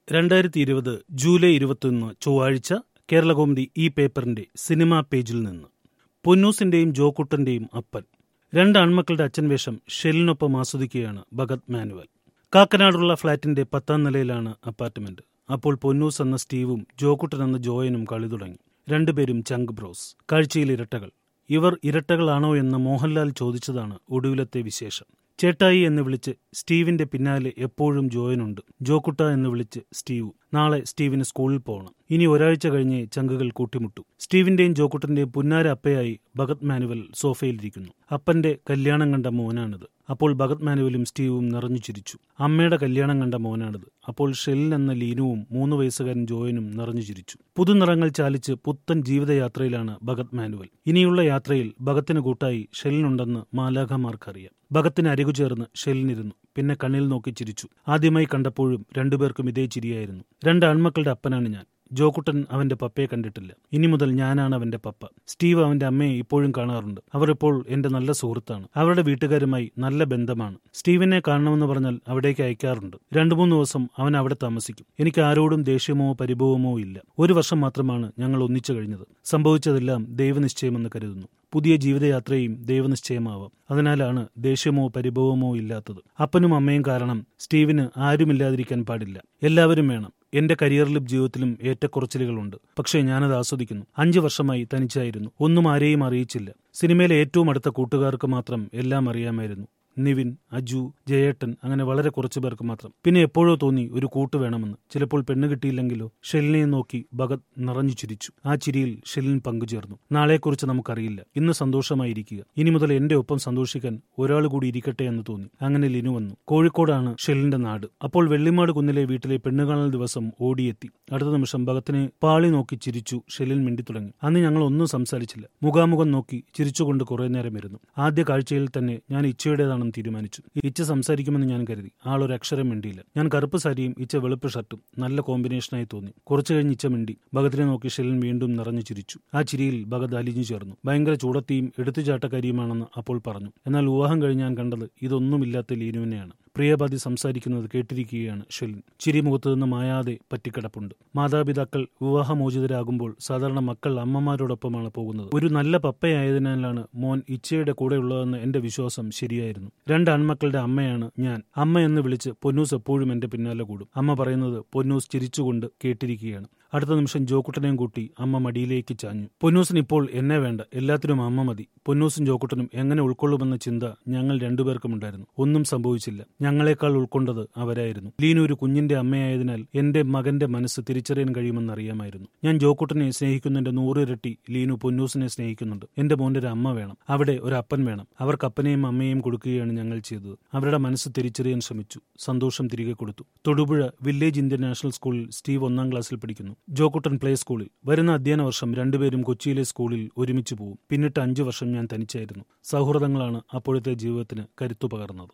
രണ്ടായിരത്തി ഇരുപത് ജൂലൈ ഇരുപത്തിയൊന്ന് ചൊവ്വാഴ്ച കേരളകൗമുദി ഈ പേപ്പറിന്റെ സിനിമാ പേജിൽ നിന്ന് പൊന്നൂസിന്റെയും ജോക്കുട്ടന്റെയും അപ്പൻ രണ്ട് ആൺമക്കളുടെ അച്ഛൻ വേഷം ഷെല്ലിനൊപ്പം ആസ്വദിക്കുകയാണ് ഭഗത് മാനുവൽ കാക്കനാടുള്ള ഫ്ളാറ്റിന്റെ പത്താം നിലയിലാണ് അപ്പാർട്ട്മെന്റ് അപ്പോൾ പൊന്നൂസ് എന്ന സ്റ്റീവും ജോക്കുട്ടൻ എന്ന ജോയനും കളി തുടങ്ങി രണ്ടുപേരും ചങ്ക് ബ്രോസ് കാഴ്ചയിൽ ഇരട്ടകൾ ഇവർ ഇരട്ടകളാണോ എന്ന് മോഹൻലാൽ ചോദിച്ചതാണ് ഒടുവിലത്തെ വിശേഷം ചേട്ടായി എന്ന് വിളിച്ച് സ്റ്റീവിന്റെ പിന്നാലെ എപ്പോഴും ജോയനുണ്ട് ജോക്കുട്ട എന്ന് വിളിച്ച് സ്റ്റീവ് നാളെ സ്റ്റീവിന് സ്കൂളിൽ പോകണം ഇനി ഒരാഴ്ച കഴിഞ്ഞ് ചങ്കുകൾ കൂട്ടിമുട്ടു സ്റ്റീവിന്റെയും ജോക്കുട്ടന്റെയും പുന്നാര അപ്പയായി ഭഗത് മാനുവൽ സോഫയിലിരിക്കുന്നു അപ്പന്റെ കല്യാണം കണ്ട മോനാണിത് അപ്പോൾ ഭഗത് മാനുവലും സ്റ്റീവും നിറഞ്ഞു ചിരിച്ചു അമ്മയുടെ കല്യാണം കണ്ട മോനാണിത് അപ്പോൾ ഷെല്ലിൻ എന്ന ലീനുവും മൂന്ന് വയസ്സുകാരൻ ജോയനും നിറഞ്ഞു ചിരിച്ചു പുതുനിറങ്ങൾ ചാലിച്ച് പുത്തൻ ജീവിതയാത്രയിലാണ് ഭഗത് മാനുവൽ ഇനിയുള്ള യാത്രയിൽ ഭഗത്തിന് കൂട്ടായി ഷെല്ലിനുണ്ടെന്ന് മാലാഖമാർക്കറിയാം ഭഗത്തിന് അരികു ചേർന്ന് ഷെല്ലിനിരുന്നു പിന്നെ കണ്ണിൽ നോക്കി ചിരിച്ചു ആദ്യമായി കണ്ടപ്പോഴും രണ്ടുപേർക്കും ഇതേ ചിരിയായിരുന്നു രണ്ട് ആൺമക്കളുടെ അപ്പനാണ് ഞാൻ ജോക്കുട്ടൻ അവന്റെ പപ്പയെ കണ്ടിട്ടില്ല ഇനി മുതൽ ഞാനാണ് അവന്റെ പപ്പ സ്റ്റീവ് അവന്റെ അമ്മയെ ഇപ്പോഴും കാണാറുണ്ട് അവർ ഇപ്പോൾ എന്റെ നല്ല സുഹൃത്താണ് അവരുടെ വീട്ടുകാരുമായി നല്ല ബന്ധമാണ് സ്റ്റീവിനെ കാണണമെന്ന് പറഞ്ഞാൽ അവിടേക്ക് അയക്കാറുണ്ട് രണ്ടു മൂന്ന് ദിവസം അവൻ അവിടെ താമസിക്കും എനിക്ക് ആരോടും ദേഷ്യമോ പരിഭവമോ ഇല്ല ഒരു വർഷം മാത്രമാണ് ഞങ്ങൾ ഒന്നിച്ചു കഴിഞ്ഞത് സംഭവിച്ചതെല്ലാം ദൈവനിശ്ചയമെന്ന് കരുതുന്നു പുതിയ ജീവിതയാത്രയും ദൈവനിശ്ചയമാവാം അതിനാലാണ് ദേഷ്യമോ പരിഭവമോ ഇല്ലാത്തത് അപ്പനും അമ്മയും കാരണം സ്റ്റീവിന് ആരുമില്ലാതിരിക്കാൻ പാടില്ല എല്ലാവരും വേണം എന്റെ കരിയറിലും ജീവിതത്തിലും ഏറ്റക്കുറച്ചിലുകളുണ്ട് പക്ഷേ ഞാനത് ആസ്വദിക്കുന്നു അഞ്ചു വർഷമായി തനിച്ചായിരുന്നു ഒന്നും ആരെയും അറിയിച്ചില്ല സിനിമയിലെ ഏറ്റവും അടുത്ത കൂട്ടുകാർക്ക് മാത്രം എല്ലാം അറിയാമായിരുന്നു നിവിൻ അജു ജയേട്ടൻ അങ്ങനെ വളരെ കുറച്ചു പേർക്ക് മാത്രം പിന്നെ എപ്പോഴോ തോന്നി ഒരു കൂട്ട് വേണമെന്ന് ചിലപ്പോൾ പെണ്ണ് കിട്ടിയില്ലെങ്കിലോ ഷെല്ലിനെ നോക്കി ഭഗത് നിറഞ്ഞു ചിരിച്ചു ആ ചിരിയിൽ ഷെല്ലിൻ പങ്കുചേർന്നു നാളെക്കുറിച്ച് നമുക്കറിയില്ല ഇന്ന് സന്തോഷമായിരിക്കുക ഇനി മുതൽ എന്റെ ഒപ്പം സന്തോഷിക്കാൻ ഒരാൾ കൂടി ഇരിക്കട്ടെ എന്ന് തോന്നി അങ്ങനെ ലിനു വന്നു കോഴിക്കോടാണ് ഷെല്ലിന്റെ നാട് അപ്പോൾ വെള്ളിമാട് കുന്നിലെ വീട്ടിലെ പെണ്ണുകാണൽ ദിവസം ഓടിയെത്തി അടുത്ത നിമിഷം ഭഗത്തിനെ പാളി നോക്കി ചിരിച്ചു ഷെല്ലിൻ മിണ്ടി തുടങ്ങി അന്ന് ഞങ്ങൾ ഒന്നും സംസാരിച്ചില്ല മുഖാമുഖം നോക്കി ചിരിച്ചുകൊണ്ട് കുറെ നേരം ഇരുന്നു ആദ്യ കാഴ്ചയിൽ തന്നെ ഞാൻ ഇച്ചയുടേതാണെന്ന് തീരുമാനിച്ചു ഇച്ച സംസാരിക്കുമെന്ന് ഞാൻ കരുതി ആളൊരു അക്ഷരം മിണ്ടിയില്ല ഞാൻ കറുപ്പ് സാരിയും ഇച്ച വെളുപ്പ് ഷർട്ടും നല്ല കോമ്പിനേഷനായി തോന്നി കുറച്ചു കഴിഞ്ഞ് ഇച്ച മിണ്ടി ഭഗത്തിനെ നോക്കി ഷെല്ലിൻ വീണ്ടും നിറഞ്ഞു ചിരിച്ചു ആ ചിരിയിൽ ഭഗത് അലിഞ്ഞു ചേർന്നു ഭയങ്കര ചൂടത്തിയും എടുത്തുചാട്ടക്കാരിയുമാണെന്ന് അപ്പോൾ പറഞ്ഞു എന്നാൽ വിവാഹം കഴിഞ്ഞ് ഞാൻ കണ്ടത് ഇതൊന്നുമില്ലാത്ത ലീനുവിനെയാണ് പ്രിയപാതി സംസാരിക്കുന്നത് കേട്ടിരിക്കുകയാണ് ഷെലിൻ ചിരി മുഖത്ത് നിന്ന് മായാതെ പറ്റിക്കിടപ്പുണ്ട് മാതാപിതാക്കൾ വിവാഹമോചിതരാകുമ്പോൾ സാധാരണ മക്കൾ അമ്മമാരോടൊപ്പമാണ് പോകുന്നത് ഒരു നല്ല പപ്പയായതിനാലാണ് മോൻ ഇച്ചയുടെ കൂടെയുള്ളതെന്ന് എന്റെ വിശ്വാസം ശരിയായിരുന്നു രണ്ട് ആൺമക്കളുടെ അമ്മയാണ് ഞാൻ അമ്മ എന്ന് വിളിച്ച് പൊന്നൂസ് എപ്പോഴും എന്റെ പിന്നാലെ കൂടും അമ്മ പറയുന്നത് പൊന്നൂസ് ചിരിച്ചുകൊണ്ട് കേട്ടിരിക്കുകയാണ് അടുത്ത നിമിഷം ജോക്കുട്ടനെയും കൂട്ടി അമ്മ മടിയിലേക്ക് ചാഞ്ഞു പൊന്നൂസിന് ഇപ്പോൾ എന്നെ വേണ്ട എല്ലാത്തിനും അമ്മ മതി പൊന്നൂസും ജോക്കുട്ടനും എങ്ങനെ ഉൾക്കൊള്ളുമെന്ന ചിന്ത ഞങ്ങൾ രണ്ടുപേർക്കും ഉണ്ടായിരുന്നു ഒന്നും സംഭവിച്ചില്ല ഞങ്ങളെക്കാൾ ഉൾക്കൊണ്ടത് അവരായിരുന്നു ലീനു ഒരു കുഞ്ഞിന്റെ അമ്മയായതിനാൽ എന്റെ മകന്റെ മനസ്സ് തിരിച്ചറിയാൻ കഴിയുമെന്ന് അറിയാമായിരുന്നു ഞാൻ ജോക്കുട്ടനെ സ്നേഹിക്കുന്നതിന്റെ നൂറിരട്ടി ലീനു പൊന്നൂസിനെ സ്നേഹിക്കുന്നുണ്ട് എന്റെ മോന്റെ ഒരു അമ്മ വേണം അവിടെ ഒരു അപ്പൻ വേണം അവർക്ക് അപ്പനെയും അമ്മയെയും കൊടുക്കുകയാണ് ഞങ്ങൾ ചെയ്തത് അവരുടെ മനസ്സ് തിരിച്ചറിയാൻ ശ്രമിച്ചു സന്തോഷം തിരികെ കൊടുത്തു തൊടുപുഴ വില്ലേജ് ഇന്റർനാഷണൽ സ്കൂളിൽ സ്റ്റീവ് ഒന്നാം ക്ലാസ്സിൽ പഠിക്കുന്നു ജോക്കുട്ടൻ പ്ലേ സ്കൂളിൽ വരുന്ന അധ്യയന വർഷം രണ്ടുപേരും കൊച്ചിയിലെ സ്കൂളിൽ ഒരുമിച്ച് പോകും പിന്നിട്ട് അഞ്ചു വർഷം ഞാൻ തനിച്ചായിരുന്നു സൗഹൃദങ്ങളാണ് അപ്പോഴത്തെ ജീവിതത്തിന് കരുത്തു പകർന്നത്